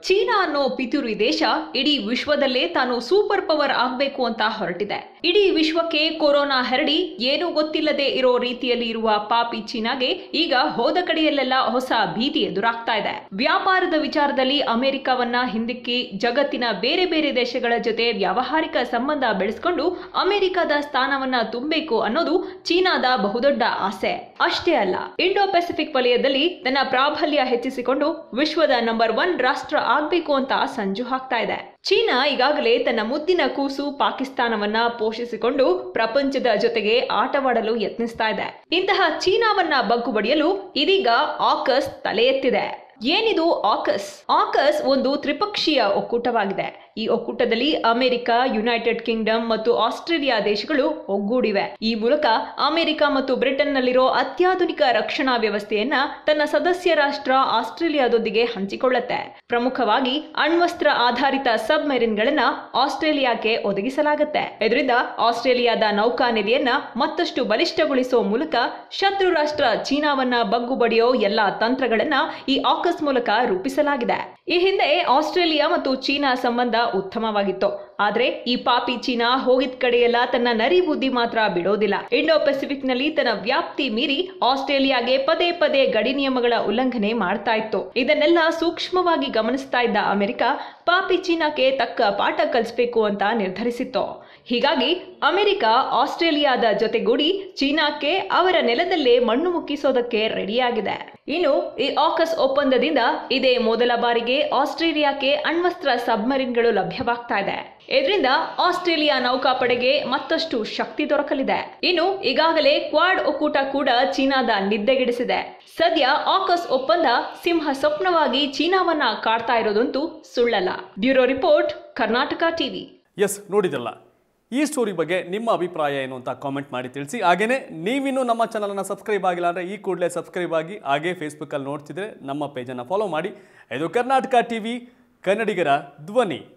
China ಅನ್ನೋ ಪಿತೂರಿ ದೇಶ ಇಡೀ ವಿಶ್ವದಲ್ಲೇ ತಾನು ಸೂಪರ್ ಪವರ್ ಆಗ್ಬೇಕು ಅಂತ ಹೊರಟಿದೆ ಇಡೀ ವಿಶ್ವಕ್ಕೆ ಕೊರೋನಾ ಹರಡಿ ಏನೂ ಗೊತ್ತಿಲ್ಲದೆ ಇರೋ ರೀತಿಯಲ್ಲಿ ಇರುವ ಪಾಪಿ ಚೀನಾಗೆ ಈಗ ಹೋದ ಕಡೆಯಲ್ಲೆಲ್ಲ ಹೊಸ ಭೀತಿ ಎದುರಾಗ್ತಾ ಇದೆ ವ್ಯಾಪಾರದ ವಿಚಾರದಲ್ಲಿ ಅಮೆರಿಕವನ್ನ ಹಿಂದಿಕ್ಕಿ ಜಗತ್ತಿನ ಬೇರೆ ಬೇರೆ ದೇಶಗಳ ಜೊತೆ ವ್ಯಾವಹಾರಿಕ ಸಂಬಂಧ ಬೆಳೆಸ್ಕೊಂಡು ಅಮೆರಿಕದ ಸ್ಥಾನವನ್ನ ತುಂಬಬೇಕು ಅನ್ನೋದು ಚೀನಾದ ಬಹುದೊಡ್ಡ ಆಸೆ ಅಷ್ಟೇ ಅಲ್ಲ ಇಂಡೋ ಪೆಸಿಫಿಕ್ ವಲಯದಲ್ಲಿ ತನ್ನ ಪ್ರಾಬಲ್ಯ ಹೆಚ್ಚಿಸಿಕೊಂಡು ವಿಶ್ವದ ನಂಬರ್ ಒನ್ ರಾಷ್ಟ್ರ ಆಗ್ಬೇಕು ಅಂತ ಸಂಜು ಹಾಕ್ತಾ ಇದೆ ಚೀನಾ ಈಗಾಗಲೇ ತನ್ನ ಮುದ್ದಿನ ಕೂಸು ಪಾಕಿಸ್ತಾನವನ್ನ ಪೋಷಿಸಿಕೊಂಡು ಪ್ರಪಂಚದ ಜೊತೆಗೆ ಆಟವಾಡಲು ಯತ್ನಿಸ್ತಾ ಇದೆ ಇಂತಹ ಚೀನಾವನ್ನ ಬಗ್ಗು ಬಡಿಯಲು ಇದೀಗ ಆಕಸ್ ತಲೆ ಎತ್ತಿದೆ ಏನಿದು ಆಕಸ್ ಆಕಸ್ ಒಂದು ತ್ರಿಪಕ್ಷೀಯ ಒಕ್ಕೂಟವಾಗಿದೆ ಈ ಒಕ್ಕೂಟದಲ್ಲಿ ಅಮೆರಿಕ ಯುನೈಟೆಡ್ ಕಿಂಗ್ಡಮ್ ಮತ್ತು ಆಸ್ಟ್ರೇಲಿಯಾ ದೇಶಗಳು ಒಗ್ಗೂಡಿವೆ ಈ ಮೂಲಕ ಅಮೆರಿಕ ಮತ್ತು ಬ್ರಿಟನ್ನಲ್ಲಿರೋ ಅತ್ಯಾಧುನಿಕ ರಕ್ಷಣಾ ವ್ಯವಸ್ಥೆಯನ್ನ ತನ್ನ ಸದಸ್ಯ ರಾಷ್ಟ್ರ ಆಸ್ಟ್ರೇಲಿಯಾದೊಂದಿಗೆ ಹಂಚಿಕೊಳ್ಳುತ್ತೆ ಪ್ರಮುಖವಾಗಿ ಅಣ್ವಸ್ತ್ರ ಆಧಾರಿತ ಸಬ್ಮೆರಿನ್ಗಳನ್ನ ಆಸ್ಟ್ರೇಲಿಯಾಕ್ಕೆ ಒದಗಿಸಲಾಗುತ್ತೆ ಇದರಿಂದ ಆಸ್ಟ್ರೇಲಿಯಾದ ನೌಕಾನೆಲೆಯನ್ನ ಮತ್ತಷ್ಟು ಬಲಿಷ್ಠಗೊಳಿಸುವ ಮೂಲಕ ಶತ್ರು ರಾಷ್ಟ್ರ ಚೀನಾವನ್ನ ಬಗ್ಗು ಬಡಿಯೋ ಎಲ್ಲಾ ತಂತ್ರಗಳನ್ನ ಈ ಆಕಸ್ ಮೂಲಕ ರೂಪಿಸಲಾಗಿದೆ ಈ ಹಿಂದೆ ಆಸ್ಟ್ರೇಲಿಯಾ ಮತ್ತು ಚೀನಾ ಸಂಬಂಧ ಉತ್ತಮವಾಗಿತ್ತು ಆದ್ರೆ ಈ ಪಾಪಿ ಚೀನಾ ಹೋಗಿದ್ ಕಡೆಯೆಲ್ಲ ತನ್ನ ನರಿ ಬುದ್ಧಿ ಮಾತ್ರ ಬಿಡೋದಿಲ್ಲ ಇಂಡೋ ಪೆಸಿಫಿಕ್ ನಲ್ಲಿ ತನ್ನ ವ್ಯಾಪ್ತಿ ಮೀರಿ ಆಸ್ಟ್ರೇಲಿಯಾಗೆ ಪದೇ ಪದೇ ಗಡಿ ನಿಯಮಗಳ ಉಲ್ಲಂಘನೆ ಮಾಡ್ತಾ ಇತ್ತು ಇದನ್ನೆಲ್ಲ ಸೂಕ್ಷ್ಮವಾಗಿ ಗಮನಿಸ್ತಾ ಇದ್ದ ಅಮೆರಿಕ ಪಾಪಿ ಚೀನಾಕ್ಕೆ ತಕ್ಕ ಪಾಠ ಕಲಿಸಬೇಕು ಅಂತ ನಿರ್ಧರಿಸಿತ್ತು ಹೀಗಾಗಿ ಅಮೆರಿಕ ಆಸ್ಟ್ರೇಲಿಯಾದ ಜೊತೆಗೂಡಿ ಚೀನಾಕ್ಕೆ ಅವರ ನೆಲದಲ್ಲೇ ಮಣ್ಣು ಮುಕ್ಕಿಸೋದಕ್ಕೆ ರೆಡಿಯಾಗಿದೆ ಇನ್ನು ಈ ಆಕಸ್ ಒಪ್ಪಂದದಿಂದ ಇದೇ ಮೊದಲ ಬಾರಿಗೆ ಆಸ್ಟ್ರೇಲಿಯಾಕ್ಕೆ ಅಣ್ವಸ್ತ್ರ ಸಬ್ಮರಿನ್ಗಳು ಲಭ್ಯವಾಗ್ತಾ ಇದೆ ಇದರಿಂದ ಆಸ್ಟ್ರೇಲಿಯಾ ನೌಕಾಪಡೆಗೆ ಮತ್ತಷ್ಟು ಶಕ್ತಿ ದೊರಕಲಿದೆ ಇನ್ನು ಈಗಾಗಲೇ ಕ್ವಾಡ್ ಒಕ್ಕೂಟ ಕೂಡ ಚೀನಾದ ನಿದ್ದೆಗೆಡಿಸಿದೆ ಸದ್ಯ ಆಕಸ್ ಒಪ್ಪಂದ ಸಿಂಹ ಸ್ವಪ್ನವಾಗಿ ಚೀನಾವನ್ನ ಕಾಡ್ತಾ ಇರೋದಂತೂ ಸುಳ್ಳಲ್ಲ ಬ್ಯೂರೋ ರಿಪೋರ್ಟ್ ಕರ್ನಾಟಕ ಟಿವಿ ಎಸ್ ನೋಡಿದಲ್ಲ ಈ ಸ್ಟೋರಿ ಬಗ್ಗೆ ನಿಮ್ಮ ಅಭಿಪ್ರಾಯ ಏನು ಅಂತ ಕಾಮೆಂಟ್ ಮಾಡಿ ತಿಳಿಸಿ ಹಾಗೆಯೇ ನೀವಿನ್ನೂ ನಮ್ಮ ಚಾನಲನ್ನು ಸಬ್ಸ್ಕ್ರೈಬ್ ಆಗಿಲ್ಲ ಅಂದರೆ ಈ ಕೂಡಲೇ ಸಬ್ಸ್ಕ್ರೈಬ್ ಆಗಿ ಹಾಗೇ ಫೇಸ್ಬುಕ್ಕಲ್ಲಿ ನೋಡ್ತಿದ್ರೆ ನಮ್ಮ ಪೇಜನ್ನು ಫಾಲೋ ಮಾಡಿ ಇದು ಕರ್ನಾಟಕ ಟಿ ವಿ ಕನ್ನಡಿಗರ ಧ್ವನಿ